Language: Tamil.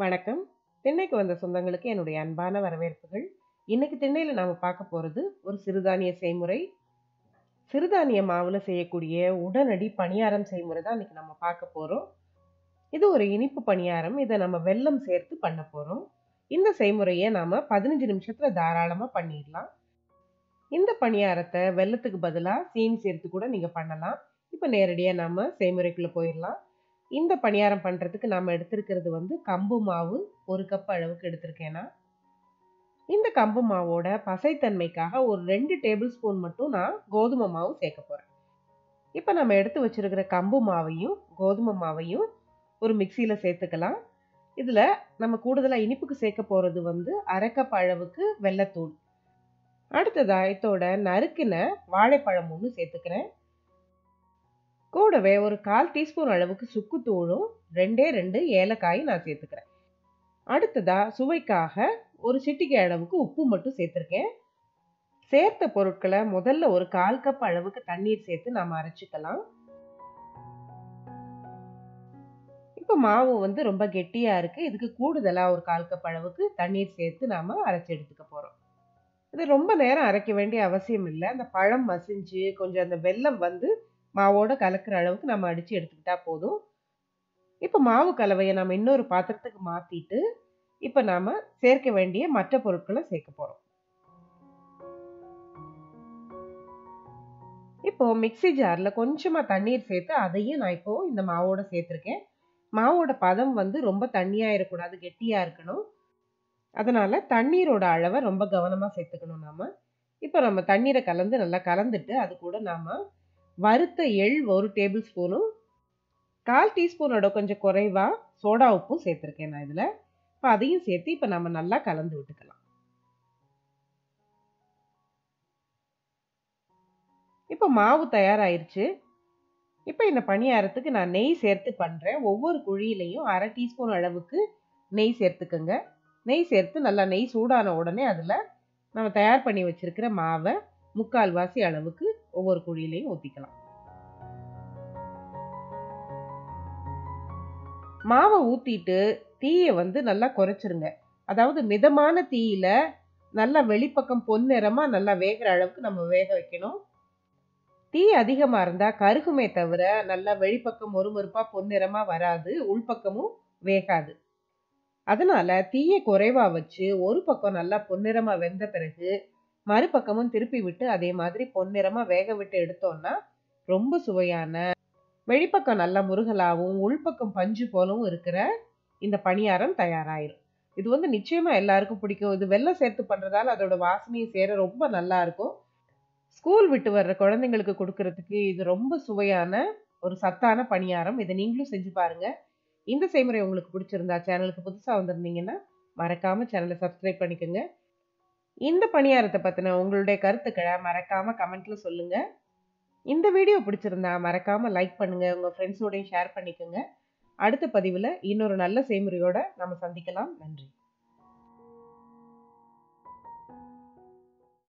வணக்கம் திண்ணைக்கு வந்த சொந்தங்களுக்கு என்னுடைய அன்பான வரவேற்புகள் இன்னைக்கு திண்ணையில் நாம் பார்க்க போகிறது ஒரு சிறுதானிய செய்முறை சிறுதானிய மாவில் செய்யக்கூடிய உடனடி பணியாரம் செய்முறை தான் இன்னைக்கு நம்ம பார்க்க போகிறோம் இது ஒரு இனிப்பு பணியாரம் இதை நம்ம வெல்லம் சேர்த்து பண்ண போகிறோம் இந்த செய்முறையை நாம் பதினஞ்சு நிமிஷத்தில் தாராளமாக பண்ணிடலாம் இந்த பணியாரத்தை வெல்லத்துக்கு பதிலாக சீனி சேர்த்து கூட நீங்கள் பண்ணலாம் இப்போ நேரடியாக நம்ம செய்முறைக்குள்ளே போயிடலாம் இந்த பணியாரம் பண்ணுறதுக்கு நாம் எடுத்திருக்கிறது வந்து கம்பு மாவு ஒரு கப் அளவுக்கு எடுத்திருக்கேன்னா இந்த கம்பு மாவோட பசைத்தன்மைக்காக ஒரு ரெண்டு டேபிள் ஸ்பூன் மட்டும் நான் கோதுமை மாவு சேர்க்க போகிறேன் இப்போ நம்ம எடுத்து வச்சிருக்கிற கம்பு மாவையும் கோதுமை மாவையும் ஒரு மிக்சியில் சேர்த்துக்கலாம் இதில் நம்ம கூடுதலாக இனிப்புக்கு சேர்க்க போகிறது வந்து அரை கப் அளவுக்கு வெள்ளத்தூள் அடுத்ததாக இதோட நறுக்கின வாழைப்பழம் ஒன்று சேர்த்துக்கிறேன் கூடவே ஒரு கால் டீஸ்பூன் அளவுக்கு சுக்குத்தூளும் ரெண்டே ரெண்டு ஏலக்காயும் நான் சேர்த்துக்கிறேன் அடுத்ததா சுவைக்காக ஒரு சிட்டிகை அளவுக்கு உப்பு மட்டும் சேர்த்துருக்கேன் சேர்த்த பொருட்களை முதல்ல ஒரு கால் கப் அளவுக்கு தண்ணீர் சேர்த்து நாம் அரைச்சிக்கலாம் இப்போ மாவு வந்து ரொம்ப கெட்டியாக இருக்குது இதுக்கு கூடுதலாக ஒரு கால் கப் அளவுக்கு தண்ணீர் சேர்த்து நாம் அரைச்சி எடுத்துக்க போகிறோம் இது ரொம்ப நேரம் அரைக்க வேண்டிய அவசியம் இல்லை அந்த பழம் மசிஞ்சு கொஞ்சம் அந்த வெல்லம் வந்து மாவோட கலக்கிற அளவுக்கு நம்ம அடித்து எடுத்துக்கிட்டா போதும் இப்போ மாவு கலவையை நம்ம இன்னொரு பாத்திரத்துக்கு மாற்றிட்டு இப்போ நாம் சேர்க்க வேண்டிய மற்ற பொருட்களை சேர்க்க போகிறோம் இப்போ மிக்சி ஜாரில் கொஞ்சமாக தண்ணீர் சேர்த்து அதையும் நான் இப்போ இந்த மாவோட சேர்த்துருக்கேன் மாவோட பதம் வந்து ரொம்ப தண்ணியாக இருக்கக்கூடாது கெட்டியாக இருக்கணும் அதனால் தண்ணீரோட அளவை ரொம்ப கவனமாக சேர்த்துக்கணும் நாம் இப்போ நம்ம தண்ணீரை கலந்து நல்லா கலந்துட்டு அது கூட நாம் வறுத்த எள் ஒரு டேபிள் ஸ்பூனும் கால் டீஸ்பூனோட கொஞ்சம் குறைவாக சோடா உப்பும் சேர்த்துருக்கேன் நான் இதில் இப்போ அதையும் சேர்த்து இப்போ நம்ம நல்லா கலந்து விட்டுக்கலாம் இப்போ மாவு தயாராயிருச்சு இப்போ இந்த பணியாரத்துக்கு நான் நெய் சேர்த்து பண்ணுறேன் ஒவ்வொரு குழியிலையும் அரை டீஸ்பூன் அளவுக்கு நெய் சேர்த்துக்கோங்க நெய் சேர்த்து நல்லா நெய் சூடான உடனே அதில் நம்ம தயார் பண்ணி வச்சுருக்கிற மாவை முக்கால் வாசி அளவுக்கு ஒவ்வொரு குழியிலையும் ஊற்றிக்கலாம் மாவை ஊற்றிட்டு தீயை வந்து நல்லா குறைச்சிருங்க அதாவது மிதமான தீயில நல்லா வெளிப்பக்கம் பொன்னிறமாக நல்லா வேகிற அளவுக்கு நம்ம வேக வைக்கணும் தீ அதிகமாக இருந்தால் கருகுமே தவிர நல்லா வெளிப்பக்கம் மொறுமொறுப்பாக பொன்னிறமாக வராது உள்பக்கமும் வேகாது அதனால தீயை குறைவாக வச்சு ஒரு பக்கம் நல்லா பொன்னிறமாக வெந்த பிறகு மறுபக்கமும் திருப்பி விட்டு அதே மாதிரி பொன்னிறமாக வேக விட்டு எடுத்தோம்னா ரொம்ப சுவையான வெளிப்பக்கம் நல்லா முருகலாகவும் உள்பக்கம் பஞ்சு போலவும் இருக்கிற இந்த பணியாரம் தயாராயிரும் இது வந்து நிச்சயமாக எல்லாருக்கும் பிடிக்கும் இது வெள்ளம் சேர்த்து பண்ணுறதால அதோட வாசனையும் சேர ரொம்ப நல்லா இருக்கும் ஸ்கூல் விட்டு வர்ற குழந்தைங்களுக்கு கொடுக்கறதுக்கு இது ரொம்ப சுவையான ஒரு சத்தான பணியாரம் இதை நீங்களும் செஞ்சு பாருங்க இந்த செய்முறை உங்களுக்கு பிடிச்சிருந்தா சேனலுக்கு புதுசாக வந்திருந்தீங்கன்னா மறக்காம சேனலை சப்ஸ்கிரைப் பண்ணிக்கோங்க இந்த பணியாரத்தை பற்றின உங்களுடைய கருத்துக்களை மறக்காம கமெண்ட்ல சொல்லுங்க இந்த வீடியோ பிடிச்சிருந்தா மறக்காம லைக் பண்ணுங்க உங்க ஃப்ரெண்ட்ஸோடையும் ஷேர் பண்ணிக்கோங்க அடுத்த பதிவில் இன்னொரு நல்ல செய்முறையோட நம்ம சந்திக்கலாம் நன்றி